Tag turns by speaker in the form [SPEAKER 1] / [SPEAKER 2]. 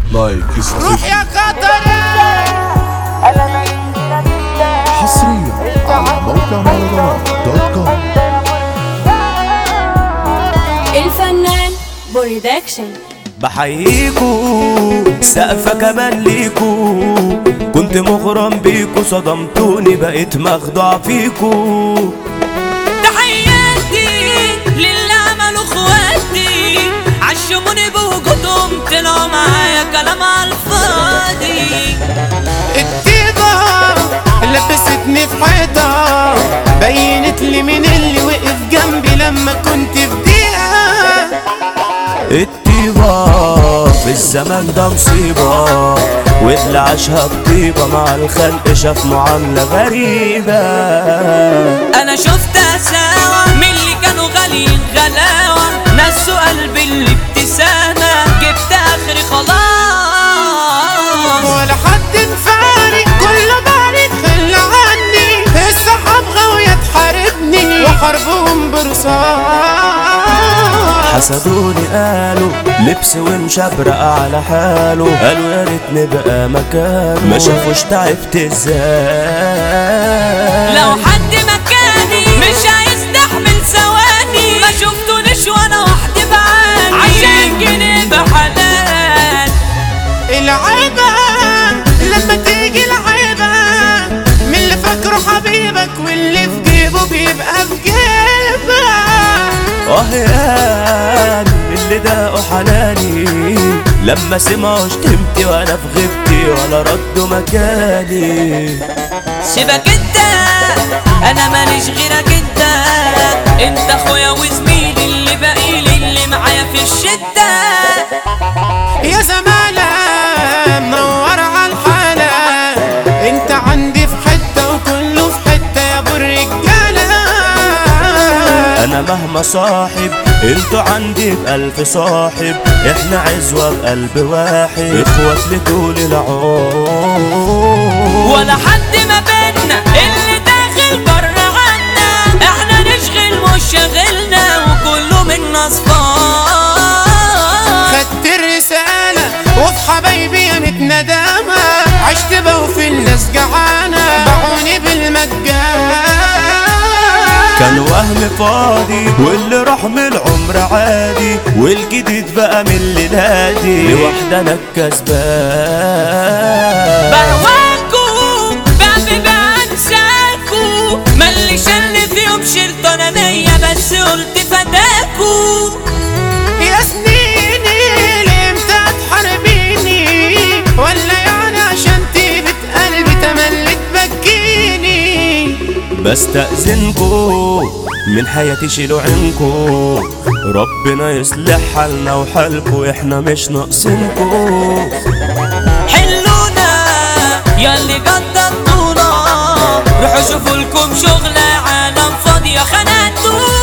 [SPEAKER 1] لايك
[SPEAKER 2] روح يا قطر
[SPEAKER 1] حصريا على موقع مهرجانات دوت كوم
[SPEAKER 3] الفنان برودكشن
[SPEAKER 4] بحييكو سقفة كمان ليكو كنت مغرم بيكو صدمتوني بقيت مخدوع فيكو
[SPEAKER 5] تحياتي للي عملوا اخواتي عشموني بوجودهم طلعوا معايا كلام على الفاضي
[SPEAKER 2] الطيبة لبستني في حيطة بينت لي مين اللي وقف جنبي لما كنت في ضيقة
[SPEAKER 4] الطيبة في الزمن ده مصيبة واللي عاشها بطيبة مع الخلق شاف معاملة غريبة
[SPEAKER 5] انا شفت اساوة من اللي كانوا غاليين غلاوة نسوا قلبي الابتسامة جبت اخري خلاص
[SPEAKER 2] ولا حد مفارق كله بارد خلى عني الصحاب غاوية تحاربني وحربهم برصاص
[SPEAKER 4] حسدوني قالوا لبس ومشبرق على حاله قالوا يا ريت نبقى مكانه ما شافوش تعبت ازاي
[SPEAKER 5] لو حد مكاني مش هيستحمل ثواني ما شفتونيش وانا وحدي بعاني عشان جنيه بحلال
[SPEAKER 2] العيبة لما تيجي العيبة من اللي فاكره حبيبك واللي في جيبه بيبقى في جيبك
[SPEAKER 4] اه يا اللي داقوا حناني لما سمعوا شتمتي وانا في غيبتي ولا ردوا مكاني
[SPEAKER 5] سيبك انت انا ماليش غيرك انت انت اخويا وزميلي اللي باقيلي اللي معايا في الشدة
[SPEAKER 2] يا زمالة منور على الحالة انت عندي في حتة وكله في حتة يا ابو الرجالة
[SPEAKER 4] انا مهما صاحب انتوا عندي بألف صاحب احنا عزوة بقلب واحد اخوات لطول العمر
[SPEAKER 5] ولا حد ما بينا اللي داخل بره عنا احنا نشغل مش شاغلنا وكله منا صفار
[SPEAKER 2] خدت الرسالة وفي حبايبي يا ميت ندامة عشت بوفي الناس جعانة باعوني بالمجان
[SPEAKER 4] كان وهم فاضي واللي راح من العمر عادي والجديد بقى من اللي نادي لوحدنا انا الكسبان
[SPEAKER 5] بهواكوا بعمل بنساكوا مالي شل في يوم شلت انا نية بس قلت فداكوا
[SPEAKER 2] يا سنيني لامتى تحاربيني ولا يعني عشان طيبة قلبي تملي تبكيني
[SPEAKER 4] بستأذنكو من حياتي شيلوا عينكو ربنا يصلح حالنا وحالكو احنا مش ناقصينكو
[SPEAKER 5] حلونا ياللي قدرتونا روحوا شوفوا لكم شغلة عالم فاضية خنقتونا